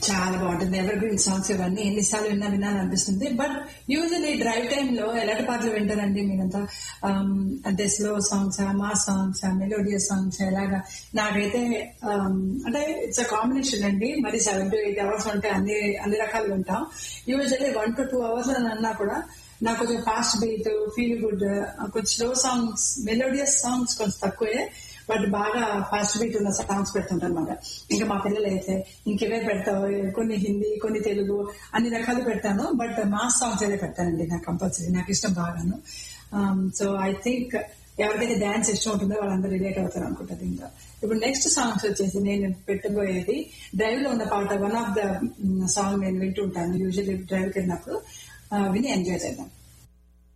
చాలా బాగుంటుంది ever green songs ఇవన్నీ ఎన్నిసార్లు విన్నా విన్నాను అనిపిస్తుంది బట్ యూజువల్లీ డ్రైవ్ టైమ్ లో ఎలాంటి పాటలు వింటారండి మీరంతా um, అంటే స్లో సాంగ్స్ మా సాంగ్స్ మెలోడియస్ సాంగ్స్ ఎలాగా నాకైతే um, అంటే ఇట్స్ అ కాంబినేషన్ అండి మరి సెవెన్ టు ఎయిట్ అవర్స్ ఉంటే అన్ని అన్ని రకాలు వింటాం usually one to two hours అని అన్నా కూడా నాకు కొంచెం ఫాస్ట్ బీట్ ఫీల్ గుడ్ కొంచెం స్లో సాంగ్స్ మెలోడియస్ సాంగ్స్ కొంచెం తక్కువే బట్ బాగా ఫాస్ట్ బీట్ ఉన్న సాంగ్స్ పెడుతుంటారు అనమాట ఇంకా మా పిల్లలు అయితే ఇంకేవే పెడతావు కొన్ని హిందీ కొన్ని తెలుగు అన్ని రకాలు పెడతాను బట్ మాస్ సాంగ్స్ అయితే పెడతానండి నాకు కంపల్సరీ నాకు ఇష్టం బాగాను సో ఐ థింక్ ఎవరికైతే డాన్స్ ఇష్టం ఉంటుందో వాళ్ళందరూ రిలేట్ అవుతారు అనుకుంటా దీంట్లో ఇప్పుడు నెక్స్ట్ సాంగ్స్ వచ్చేసి నేను పెట్టబోయేది డ్రైవ్ లో ఉన్న పాట వన్ ఆఫ్ ద సాంగ్ నేను వింటూ ఉంటాను యూజువల్లీ డ్రైవ్ కి వెళ్ళినప్పుడు ఆ, విని ఎంజాయ్ చేద్దాం